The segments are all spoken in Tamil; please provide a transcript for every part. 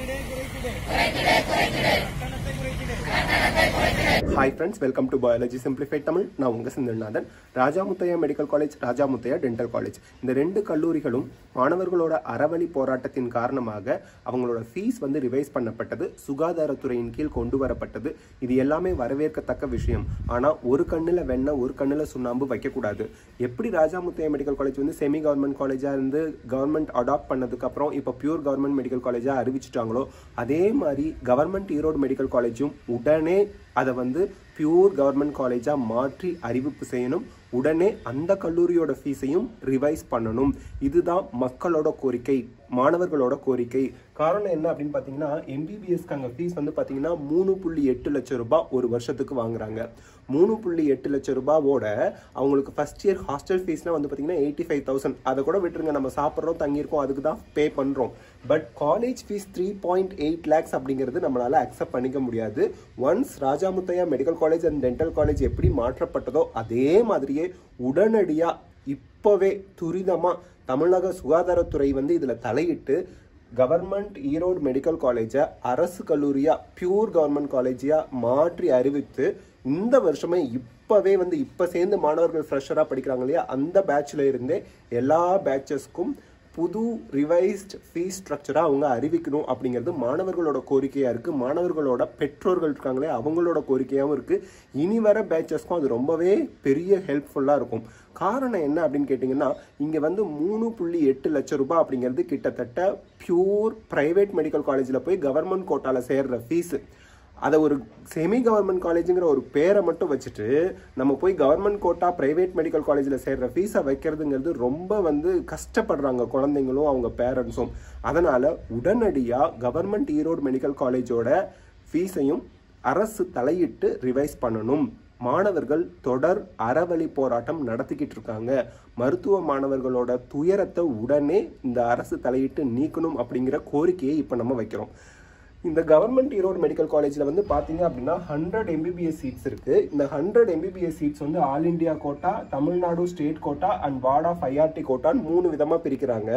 hi friends welcome to biology simplified Tamil நான் உங்கள் Sinthalnathan Raja Muthiah medical college Raja Muthiah dental college இந்த ரெண்டு கல்லூரிகளும் மாணவர்களோட அறவழி போராட்டத்தின் காரணமாக அவங்களோட ஃபீஸ் வந்து ரிவைஸ் பண்ணப்பட்டது சுகாதாரத்துறையின் கீழ் கொண்டு வரப்பட்டது இது எல்லாமே வரவேற்கத்தக்க விஷயம் ஆனால் ஒரு கண்ணில் வெண்ணெய் ஒரு கண்ணில் சுண்ணாம்பு வைக்கக்கூடாது எப்படி ராஜா முத்தையா மெடிக்கல் காலேஜ் வந்து செமி கவர்மெண்ட் காலேஜாக இருந்து கவர்மெண்ட் அடாப்ட் பண்ணதுக்கு அப்புறம் இப்போ பியூர் கவர்மெண்ட் மெடிக்கல் காலேஜாக அறிவிச்சிட்டாங்களோ அதே மாதிரி கவர்மெண்ட் ஈரோடு மெடிக்கல் காலேஜும் உடனே அதை வந்து பியூர் கவர்மெண்ட் காலேஜாக மாற்றி அறிவிப்பு செய்யணும் உடனே அந்த கல்லூரியோட ஃபீஸையும் ரிவைஸ் பண்ணணும் இதுதான் மக்களோட கோரிக்கை மாணவர்களோட கோரிக்கை காரணம் என்ன அப்படின்னு பார்த்தீங்கன்னா எம்பிபிஎஸ்க்கு அங்கே ஃபீஸ் வந்து பார்த்தீங்கன்னா மூணு புள்ளி எட்டு லட்சம் ரூபாய் ஒரு வருஷத்துக்கு வாங்குறாங்க மூணு புள்ளி எட்டு லட்சம் ரூபாவோட அவங்களுக்கு ஃபர்ஸ்ட் இயர் ஹாஸ்டல் ஃபீஸ்லாம் வந்து பார்த்தீங்கன்னா எயிட்டி ஃபைவ் தௌசண்ட் அதை கூட விட்டுருங்க நம்ம சாப்பிட்றோம் தங்கியிருக்கோம் அதுக்கு தான் பே பண்ணுறோம் but college fees three point eight lakhs அப்படிங்கிறது நம்மளால அக்செப்ட் பண்ணிக்க முடியாது once Raja Muthiah medical college and dental college எப்படி மாற்றப்பட்டதோ அதே மாதிரியே உடனடியாக இப்போவே துரிதமாக தமிழக சுகாதாரத்துறை வந்து இதில் தலையிட்டு கவர்மெண்ட் ஈரோடு மெடிக்கல் காலேஜை அரசு கல்லூரியாக பியூர் கவர்மெண்ட் காலேஜியாக மாற்றி அறிவித்து இந்த வருஷமே இப்போவே வந்து இப்போ சேர்ந்து மாணவர்கள் ஃப்ரெஷராக படிக்கிறாங்க இல்லையா அந்த பேட்சில் இருந்தே எல்லா பேட்சஸ்க்கும் புது ரிவைஸ்ட் ஃபீஸ் ஸ்ட்ரக்சராக அவங்க அறிவிக்கணும் அப்படிங்கிறது மாணவர்களோட கோரிக்கையாக இருக்குது மாணவர்களோட பெற்றோர்கள் இருக்காங்களே அவங்களோட கோரிக்கையாகவும் இருக்குது இனி வர பேச்சஸ்க்கும் அது ரொம்பவே பெரிய ஹெல்ப்ஃபுல்லாக இருக்கும் காரணம் என்ன அப்படின்னு கேட்டிங்கன்னா இங்கே வந்து மூணு புள்ளி எட்டு லட்சம் ரூபாய் அப்படிங்கிறது கிட்டத்தட்ட பியூர் ப்ரைவேட் மெடிக்கல் காலேஜில் போய் கவர்மெண்ட் கோட்டாவில் சேர்ற ஃபீஸு அதை ஒரு செமி கவர்மெண்ட் காலேஜுங்கிற ஒரு பேரை மட்டும் வச்சுட்டு நம்ம போய் கவர்மெண்ட் கோட்டா பிரைவேட் மெடிக்கல் காலேஜில் சேர்ற ஃபீஸை வைக்கிறதுங்கிறது ரொம்ப வந்து கஷ்டப்படுறாங்க குழந்தைங்களும் அவங்க பேரண்ட்ஸும் அதனால் உடனடியாக கவர்மெண்ட் ஈரோடு மெடிக்கல் காலேஜோட ஃபீஸையும் அரசு தலையிட்டு ரிவைஸ் பண்ணணும் மாணவர்கள் தொடர் அறவழி போராட்டம் நடத்திக்கிட்டு இருக்காங்க மருத்துவ மாணவர்களோட துயரத்தை உடனே இந்த அரசு தலையிட்டு நீக்கணும் அப்படிங்கிற கோரிக்கையை இப்போ நம்ம வைக்கிறோம் இந்த கவர்மெண்ட் ஈரோடு மெடிக்கல் காலேஜில் வந்து பார்த்தீங்க அப்படின்னா ஹண்ட்ரட் எம்பிபிஎஸ் சீட்ஸ் இருக்கு இந்த ஹண்ட்ரட் எம்பிபிஎஸ் சீட்ஸ் வந்து all India quota Tamil Nadu state quota and ward of IRT கோட்டான்னு மூணு விதமாக பிரிக்கிறாங்க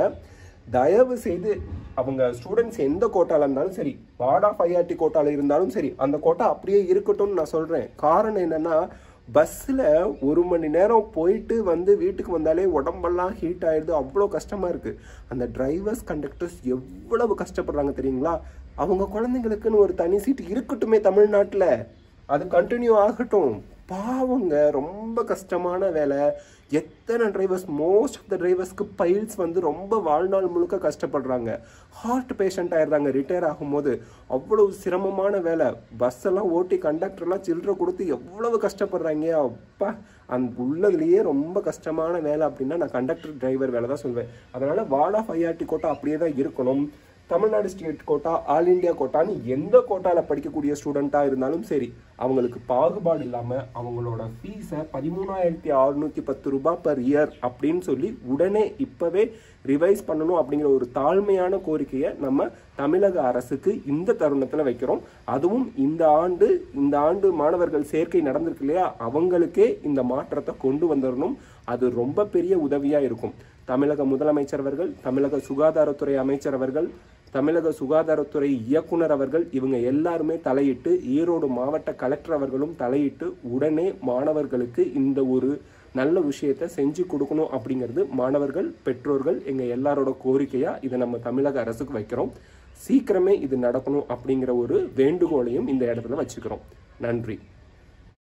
தயவு செய்து அவங்க ஸ்டூடெண்ட்ஸ் எந்த கோட்டால இருந்தாலும் சரி வார்ட் ஆஃப் ஐஆர்டி கோட்டால இருந்தாலும் சரி அந்த கோட்டா அப்படியே இருக்கட்டும்னு நான் சொல்றேன் காரணம் என்னன்னா பஸ்ஸில் ஒரு மணி நேரம் போயிட்டு வந்து வீட்டுக்கு வந்தாலே உடம்பெல்லாம் ஹீட் ஆயிடுது அவ்வளோ கஷ்டமாக இருக்குது அந்த டிரைவர்ஸ் கண்டக்டர்ஸ் எவ்வளவு கஷ்டப்படுறாங்க தெரியுங்களா அவங்க குழந்தைங்களுக்குன்னு ஒரு தனி சீட்டு இருக்கட்டுமே தமிழ்நாட்டில் அது கண்டினியூ ஆகட்டும் பாவங்க ரொம்ப கஷ்டமான வேலை எத்தனை டிரைவர்ஸ் மோஸ்ட் ஆஃப் த டிரைவர்ஸ்க்கு பைல்ஸ் வந்து ரொம்ப வாழ்நாள் முழுக்க கஷ்டப்படுறாங்க ஹார்ட் பேஷண்ட் ஆயிடுறாங்க ரிட்டையர் ஆகும்போது அவ்வளவு சிரமமான வேலை பஸ் எல்லாம் ஓட்டி கண்டக்டர்லாம் சில்லறை கொடுத்து எவ்வளவு கஷ்டப்படுறாங்க அப்பா அந்த உள்ளதுலேயே ரொம்ப கஷ்டமான வேலை அப்படின்னா நான் கண்டக்டர் டிரைவர் வேலை தான் சொல்வேன் அதனால வார்ட் ஆஃப் ஐஆர்டி கோட்டா அப்படியே தான் இருக்கணும் Tamil Nadu state quota all India கோட்டான்னு எந்த கோட்டாவில் படிக்கக்கூடிய ஸ்டூடெண்ட்டாக இருந்தாலும் சரி அவங்களுக்கு பாகுபாடு இல்லாமல் அவங்களோட ஃபீஸை பதிமூணாயிரத்தி அறுநூற்றி பத்து ரூபாய் பர் இயர் அப்படின்னு சொல்லி உடனே இப்போவே ரிவைஸ் பண்ணணும் அப்படிங்கிற ஒரு தாழ்மையான கோரிக்கையை நம்ம தமிழக அரசுக்கு இந்த தருணத்தில் வைக்கிறோம் அதுவும் இந்த ஆண்டு இந்த ஆண்டு மாணவர்கள் சேர்க்கை நடந்திருக்கு இல்லையா அவங்களுக்கே இந்த மாற்றத்தை கொண்டு வந்துடணும் அது ரொம்ப பெரிய உதவியாக இருக்கும் தமிழக முதலமைச்சர் அவர்கள் தமிழக சுகாதாரத்துறை அமைச்சர் அவர்கள் தமிழக சுகாதாரத்துறை இயக்குனர் அவர்கள் இவங்க எல்லாருமே தலையிட்டு ஈரோடு மாவட்ட கலெக்டர் அவர்களும் தலையிட்டு உடனே மாணவர்களுக்கு இந்த ஒரு நல்ல விஷயத்தை செஞ்சு கொடுக்கணும் அப்படிங்கிறது மாணவர்கள் பெற்றோர்கள் எங்கள் எல்லாரோட கோரிக்கையாக இதை நம்ம தமிழக அரசுக்கு வைக்கிறோம் சீக்கிரமே இது நடக்கணும் அப்படிங்கிற ஒரு வேண்டுகோளையும் இந்த இடத்துல வச்சுக்கிறோம் நன்றி